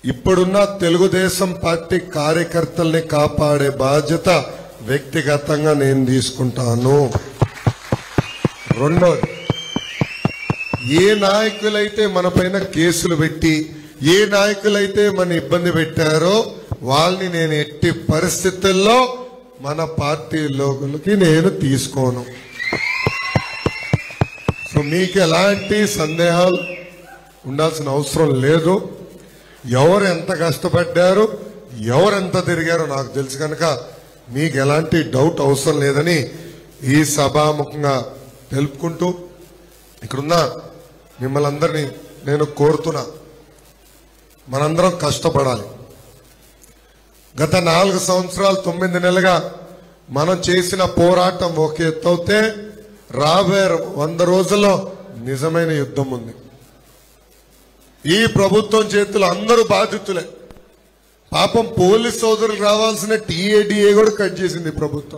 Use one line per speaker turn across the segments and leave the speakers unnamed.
ఇప్పుడున్న తెలుగుదేశం పార్టీ కార్యకర్తల్ని కాపాడే బాధ్యత వ్యక్తిగతంగా నేను తీసుకుంటాను రెండోది ఏ నాయకులైతే మన పైన కేసులు పెట్టి ఏ నాయకులైతే మన ఇబ్బంది పెట్టారో వాళ్ళని నేను ఎట్టి పరిస్థితుల్లో మన పార్టీ లోకి నేను తీసుకోను సో మీకు ఎలాంటి సందేహాలు ఉండాల్సిన అవసరం లేదు ఎవరు ఎంత కష్టపడ్డారు ఎవరు ఎంత తిరిగారో నాకు తెలుసు కనుక మీకు ఎలాంటి డౌట్ అవసరం లేదని ఈ సభాముఖంగా తెలుపుకుంటూ ఇక్కడున్న మిమ్మల్ని అందరినీ నేను కోరుతున్నా మనందరం కష్టపడాలి గత నాలుగు సంవత్సరాలు తొమ్మిది నెలలుగా మనం చేసిన పోరాటం ఒక ఎత్తు అయితే రాబోయే వంద రోజుల్లో నిజమైన యుద్ధం ఉంది ఈ ప్రభుత్వం చేతులు అందరూ బాధితులే పాపం పోలీస్ సోదరులు రావాల్సిన టీఏడిఏ కూడా కట్ చేసింది ఈ ప్రభుత్వం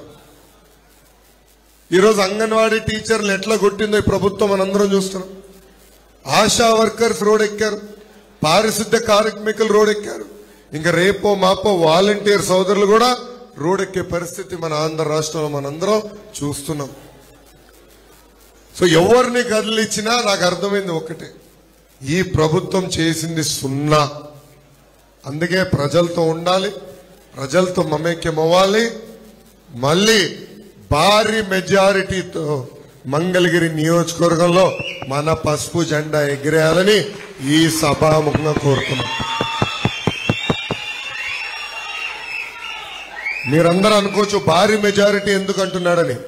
ఈరోజు అంగన్వాడీ టీచర్లు ఎట్లా కొట్టిందో ఈ ప్రభుత్వం మనందరం చూస్తున్నాం ఆశా వర్కర్స్ రోడ్ ఎక్కారు పారిశుద్ధ్య కార్మికులు రోడ్ ఎక్కారు ఇంకా రేపో మాపో వాలంటీర్ సోదరులు కూడా రోడ్ ఎక్కే పరిస్థితి మన ఆంధ్ర రాష్ట్రంలో మనందరం చూస్తున్నాం సో ఎవరిని కదిలిచ్చినా నాకు అర్థమైంది ఒకటే ఈ ప్రభుత్వం చేసింది సున్నా అందుకే ప్రజలతో ఉండాలి ప్రజలతో మమేక్యం అవ్వాలి మళ్ళీ భారీ మెజారిటీతో మంగళగిరి నియోజకవర్గంలో మన పసుపు జెండా ఎగిరేయాలని ఈ సభాముఖంగా కోరుతున్నాం మీరందరూ అనుకోవచ్చు భారీ మెజారిటీ ఎందుకు అంటున్నాడని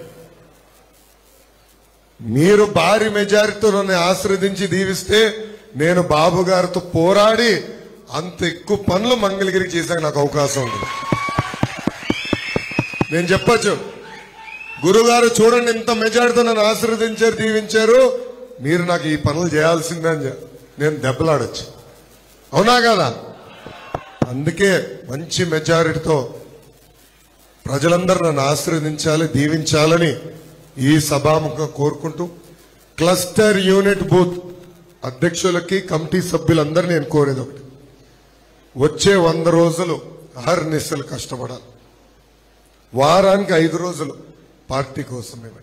మీరు భారీ మెజారిటీతో నన్ను ఆశ్రదించి దీవిస్తే నేను బాబు గారితో పోరాడి అంత ఎక్కువ పనులు మంగళగిరికి చేశాక నాకు అవకాశం ఉంటుంది నేను చెప్పచ్చు గురుగారు చూడండి ఇంత మెజారిటీతో నన్ను ఆశీర్వదించారు దీవించారు మీరు నాకు ఈ పనులు చేయాల్సిందే అని చె- నేను దెబ్బలాడచ్చు అవునా కదా అందుకే మంచి మెజారిటీతో ప్రజలందరూ నన్ను ఆశీర్వదించాలి దీవించాలని ఈ సభాముఖంగా కోరుకుంటూ క్లస్టర్ యూనిట్ బూత్ అధ్యక్షులకి కమిటీ సభ్యులందరూ నేను కోరేది ఒకటి వచ్చే వంద రోజులు అహర్నిశలు కష్టపడాలి వారానికి ఐదు రోజులు పార్టీ కోసం ఇవ్వండి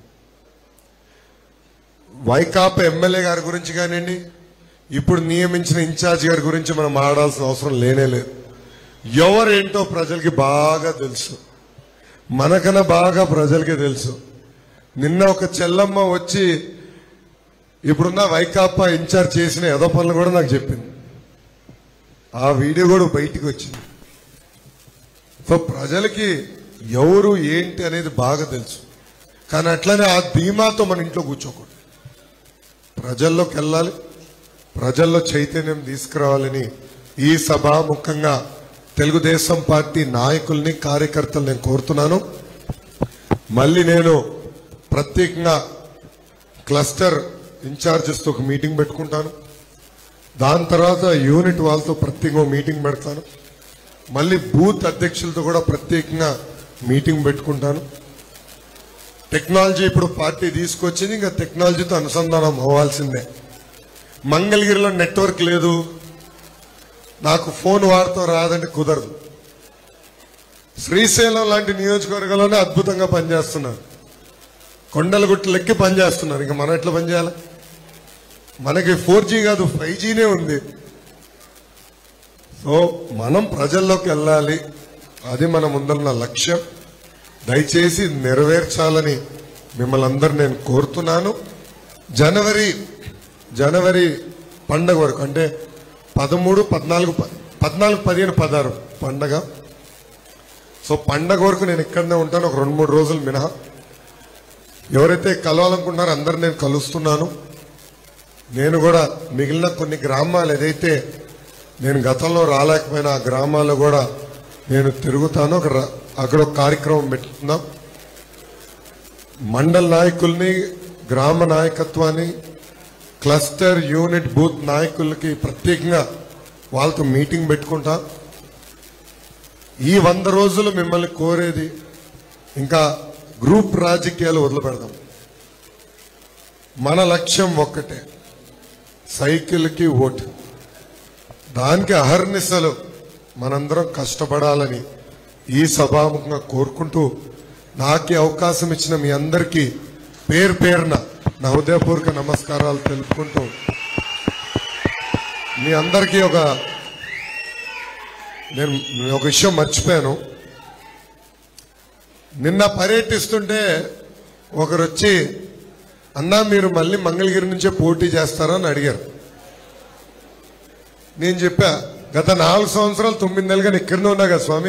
వైకాపా ఎమ్మెల్యే గారి గురించి కానివ్వండి ఇప్పుడు నియమించిన ఇన్ఛార్జ్ గారి గురించి మనం ఆడాల్సిన అవసరం లేనే లేదు ఎవరేంటో ప్రజలకి బాగా తెలుసు మనకన్నా బాగా ప్రజలకి తెలుసు నిన్న ఒక చెల్లమ్మ వచ్చి ఇప్పుడున్న వైకాపా ఇన్ఛార్జ్ చేసిన ఎదో పనులు కూడా నాకు చెప్పింది ఆ వీడియో కూడా బయటికి వచ్చింది సో ప్రజలకి ఎవరు ఏంటి అనేది బాగా తెలుసు కానీ అట్లనే ఆ ధీమాతో మన ఇంట్లో కూర్చోకూడదు ప్రజల్లోకి వెళ్ళాలి ప్రజల్లో చైతన్యం తీసుకురావాలని ఈ సభ ముఖ్యంగా తెలుగుదేశం పార్టీ నాయకుల్ని కార్యకర్తలు నేను కోరుతున్నాను మళ్ళీ నేను ప్రత్యేకంగా క్లస్టర్ ఇన్ఛార్జెస్తో ఒక మీటింగ్ పెట్టుకుంటాను దాని తర్వాత యూనిట్ వాళ్ళతో ప్రత్యేకంగా మీటింగ్ పెడతాను మళ్ళీ బూత్ అధ్యక్షులతో కూడా ప్రత్యేకంగా మీటింగ్ పెట్టుకుంటాను టెక్నాలజీ ఇప్పుడు పార్టీ తీసుకొచ్చింది ఇంకా టెక్నాలజీతో అనుసంధానం అవ్వాల్సిందే మంగళగిరిలో నెట్వర్క్ లేదు నాకు ఫోన్ వాడుతూ రాదంటే కుదరదు శ్రీశైలం లాంటి నియోజకవర్గంలోనే అద్భుతంగా పనిచేస్తున్నారు కొండలగుట్టు లెక్కి పనిచేస్తున్నారు ఇంకా మనం ఎట్లా పనిచేయాలి మనకి ఫోర్ జీ కాదు ఫైవ్ జీనే ఉంది సో మనం ప్రజల్లోకి వెళ్ళాలి అది మన ముందున్న లక్ష్యం దయచేసి నెరవేర్చాలని మిమ్మల్ని అందరు నేను కోరుతున్నాను జనవరి జనవరి పండగ వరకు అంటే పదమూడు పద్నాలుగు ప- పద్నాలుగు పదిహేను పదహారు పండగ సో పండగ వరకు నేను ఇక్కడనే ఉంటాను ఒక రెండు మూడు రోజులు మినహా ఎవరైతే కలవాలనుకుంటున్నారో అందరు నేను కలుస్తున్నాను నేను కూడా మిగిలిన కొన్ని గ్రామాలు ఏదైతే నేను గతంలో రాలేకపోయినా ఆ గ్రామాల్లో కూడా నేను తిరుగుతాను ఒక ర- అక్కడ ఒక కార్యక్రమం పెట్టుకుందాం మండల నాయకుల్ని గ్రామ నాయకత్వాన్ని క్లస్టర్ యూనిట్ బూత్ నాయకులకి ప్రత్యేకంగా వాళ్ళతో మీటింగ్ పెట్టుకుంటా ఈ వంద రోజులు మిమ్మల్ని కోరేది ఇంకా గ్రూప్ రాజకీయాలు వదిలిపెడదాం మన లక్ష్యం ఒక్కటే సైకిల్కి ఓటు దానికి అహర్నిశలు మనందరం కష్టపడాలని ఈ సభాముఖంగా కోరుకుంటూ నాకు ఈ అవకాశం ఇచ్చిన మీ అందరికీ పేరు పేరున నా హృదయపూర్వక నమస్కారాలు తెలుపుకుంటూ మీ అందరికీ ఒక నేను ఒక విషయం మర్చిపోయాను నిన్న పర్యటిస్తుంటే ఒకరు వచ్చి అన్నా మీరు మళ్ళీ మంగళగిరి నుంచే పోటీ చేస్తారా అని అడిగారు నేను చెప్పా గత నాలుగు సంవత్సరాలు తొమ్మిది నెలలుగా నేను ఇక్కడనే ఉన్నా కదా స్వామి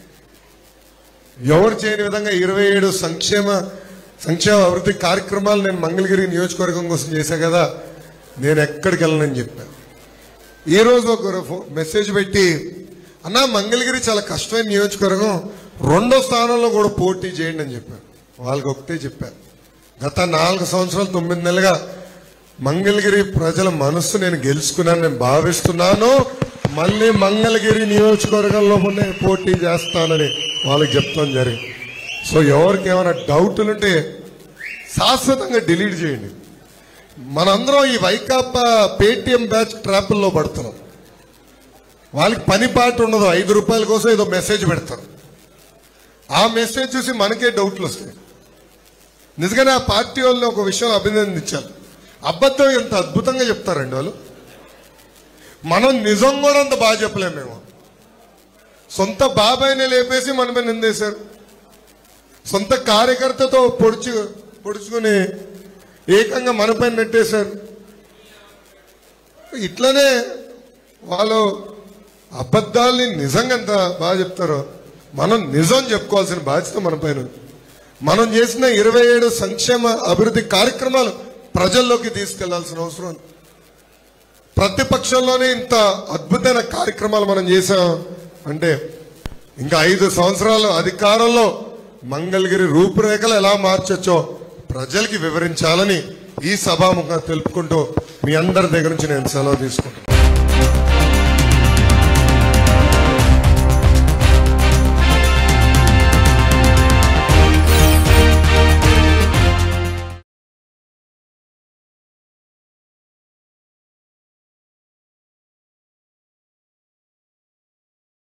ఎవరు చేయని విధంగా ఇరవై ఏడు సంక్షేమ సంక్షేమ అభివృద్ధి కార్యక్రమాలు నేను మంగళగిరి నియోజకవర్గం కోసం చేశా కదా నేను ఎక్కడికి వెళ్ళనని చెప్పాను ఈ రోజు ఒక ఫో- మెసేజ్ పెట్టి అన్నా మంగళగిరి చాలా కష్టమైన నియోజకవర్గం రెండో స్థానంలో కూడా పోటీ చేయండి అని చెప్పారు వాళ్ళకి ఒకటే చెప్పారు గత నాలుగు సంవత్సరాలు తొమ్మిది నెలలుగా మంగళగిరి ప్రజల మనస్సు నేను గెలుచుకున్నాను నేను భావిస్తున్నాను మళ్ళీ మంగళగిరి నియోజకవర్గంలో నేను పోటీ చేస్తానని వాళ్ళకి చెప్తాం జరిగింది సో ఎవరికి ఏమైనా డౌట్లు ఉంటే శాశ్వతంగా డిలీట్ చేయండి మనందరం ఈ వైకాపా పేటిఎం బ్యాచ్ ట్రాపుల్లో పడుతున్నాం వాళ్ళకి పని పాట ఉండదు ఐదు రూపాయల కోసం ఏదో మెసేజ్ పెడతారు ఆ మెసేజ్ చూసి మనకే డౌట్లు వస్తాయి నిజంగానే ఆ పార్టీ వాళ్ళని ఒక విషయం అభినందించాలి అబద్ధం ఎంత అద్భుతంగా చెప్తారండి వాళ్ళు మనం నిజం కూడా అంత బాగా చెప్పలేము మేము సొంత బాబాయిని లేపేసి మన మీద నిందేశారు సొంత కార్యకర్తతో పొడుచు పొడుచుకుని ఏకంగా మనపై నెట్టేశారు ఇట్లనే వాళ్ళు అబద్ధాల్ని నిజంగా ఎంత బాగా చెప్తారో మనం నిజం చెప్పుకోవాల్సిన బాధ్యత మన పైన ఉంది. మనం చేసిన ఇరవై ఏడు సంక్షేమ అభివృద్ధి కార్యక్రమాలు ప్రజల్లోకి తీసుకెళ్లాల్సిన అవసరం ఉంది ప్రతిపక్షంలోనే ఇంత అద్భుతమైన కార్యక్రమాలు మనం చేసాం అంటే ఇంకా ఐదు సంవత్సరాలు అధికారంలో మంగళగిరి రూపురేఖలు ఎలా మార్చొచ్చో ప్రజలకి వివరించాలని ఈ సభాముఖంగా తెలుపుకుంటూ మీ అందరి దగ్గర నుంచి నేను సెలవు తీసుకుంటాను